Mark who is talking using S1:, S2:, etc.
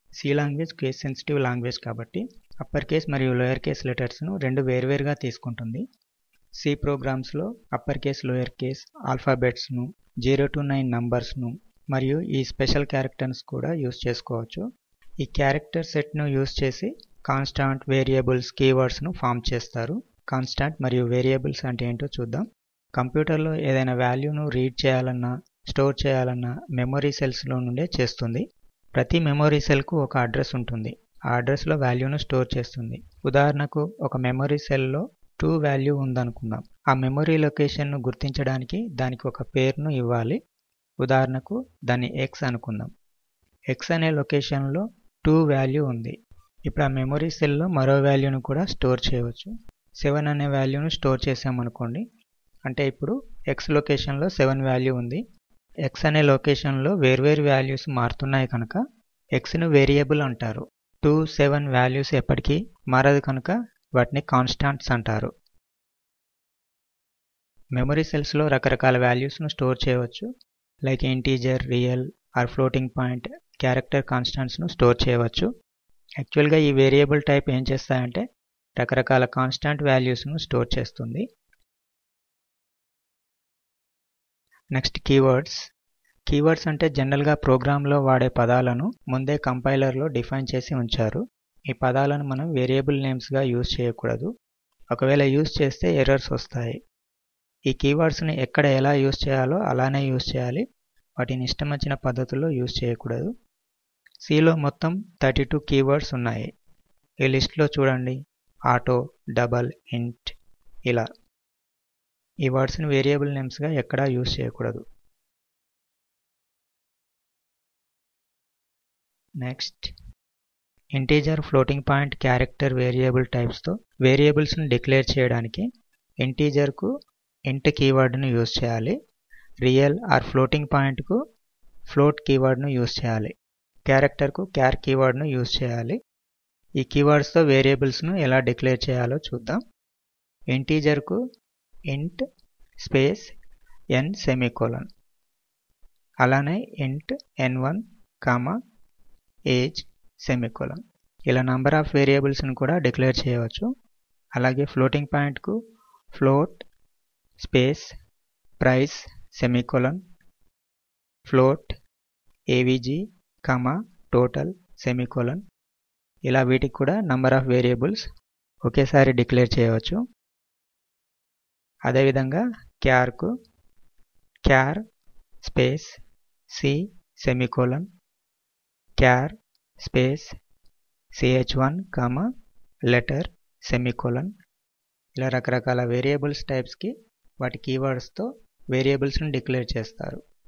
S1: C language case sensitive language కాబట్టి upper case మరియు lower case లెటర్స్ను రెండు వేర్వేరుగా తీసుకుంటుంది సి ప్రోగ్రామ్స్లో అప్పర్ కేస్ లోయర్ కేస్ ఆల్ఫాబెట్స్ను జీరో టు నైన్ నంబర్స్ను మరియు ఈ స్పెషల్ క్యారెక్టర్స్ కూడా యూస్ చేసుకోవచ్చు ఈ క్యారెక్టర్ సెట్ను యూస్ చేసి కాన్స్టాంట్ వేరియబుల్స్ కీవర్డ్స్ను ఫామ్ చేస్తారు కాన్స్టాంట్ మరియు వేరియబుల్స్ అంటే ఏంటో చూద్దాం కంప్యూటర్లో ఏదైనా వాల్యూను రీడ్ చేయాలన్నా స్టోర్ చేయాలన్నా మెమొరీ సెల్స్లో నుండే చేస్తుంది ప్రతి మెమొరీ సెల్కు ఒక అడ్రస్ ఉంటుంది ఆ అడ్రస్లో వాల్యూను స్టోర్ చేస్తుంది ఉదాహరణకు ఒక మెమొరీ సెల్లో టూ వాల్యూ ఉందనుకుందాం ఆ మెమొరీ లొకేషన్ను గుర్తించడానికి దానికి ఒక పేరును ఇవ్వాలి ఉదాహరణకు దాన్ని ఎక్స్ అనుకుందాం ఎక్స్ అనే లొకేషన్లో టూ వాల్యూ ఉంది ఇప్పుడు ఆ మెమొరీ సెల్లో మరో వాల్యూను కూడా స్టోర్ చేయవచ్చు సెవెన్ అనే వాల్యూను స్టోర్ చేసామనుకోండి అంటే ఇప్పుడు ఎక్స్ లొకేషన్లో సెవెన్ వాల్యూ ఉంది ఎక్స్ అనే లొకేషన్లో వేర్వేరు వాల్యూస్ మారుతున్నాయి కనుక ఎక్స్ను వేరియబుల్ అంటారు టూ సెవెన్ వాల్యూస్ ఎప్పటికీ మారదు కనుక వాటిని కాన్స్టాంట్స్ అంటారు మెమరీ సెల్స్లో రకరకాల వాల్యూస్ను స్టోర్ చేయవచ్చు like integer real or floating point character కాన్స్టాంట్స్ను స్టోర్ చేయవచ్చు యాక్చువల్గా ఈ వేరియబుల్ టైప్ ఏం చేస్తాయంటే రకరకాల కాన్స్టాంట్ వాల్యూస్ను స్టోర్ చేస్తుంది నెక్స్ట్ కీవర్డ్స్ కీవర్డ్స్ అంటే జనరల్గా ప్రోగ్రాంలో వాడే పదాలను ముందే కంపైలర్లో డిఫైన్ చేసి ఉంచారు ఈ పదాలను మనం వేరియబుల్ నేమ్స్గా యూజ్ చేయకూడదు ఒకవేళ యూజ్ చేస్తే ఎర్రర్స్ వస్తాయి ఈ కీవర్డ్స్ని ఎక్కడ ఎలా యూజ్ చేయాలో అలానే యూజ్ చేయాలి వాటిని ఇష్టం వచ్చిన పద్ధతుల్లో యూజ్ చేయకూడదు సిలో మొత్తం థర్టీ టూ కీవర్డ్స్ ఉన్నాయి ఈ లిస్ట్లో చూడండి ఆటో డబల్ ఇంట్ ఇలా ఈ వర్డ్స్ని వేరియబుల్ నేమ్స్గా ఎక్కడా యూజ్ చేయకూడదు next integer floating point character variable టైప్స్తో వేరియబుల్స్ని డిక్లేర్ చేయడానికి ఇంటీజర్కు ఇంట్ కీవర్డ్ను యూజ్ చేయాలి రియల్ ఆర్ ఫ్లోటింగ్ పాయింట్కు ఫ్లోట్ కీవర్డ్ను యూజ్ చేయాలి క్యారెక్టర్కు క్యార్ కీవర్డ్ను యూజ్ చేయాలి ఈ కీవర్డ్స్తో వేరియబుల్స్ను ఎలా డిక్లేర్ చేయాలో చూద్దాం ఇంటీజర్కు ఇంట్ స్పేస్ ఎన్ సెమీకోలన్ అలానే int N one comma age semicolon ఇలా నంబర్ ఆఫ్ వేరియబుల్స్ని కూడా డిక్లేర్ చేయవచ్చు అలాగే ఫ్లోటింగ్ పాయింట్కు float space price semicolon float AVG comma total semicolon ఇలా వీటికి కూడా నంబర్ ఆఫ్ వేరియబుల్స్ ఒకేసారి డిక్లేర్ చేయవచ్చు అదేవిధంగా క్యార్కు char space C semicolon char space CH one comma letter semicolon ఇలా రకరకాల వేరియబుల్స్ టైప్స్కి వాటి కీవర్డ్స్తో వేరియబుల్స్ని డిక్లేర్ చేస్తారు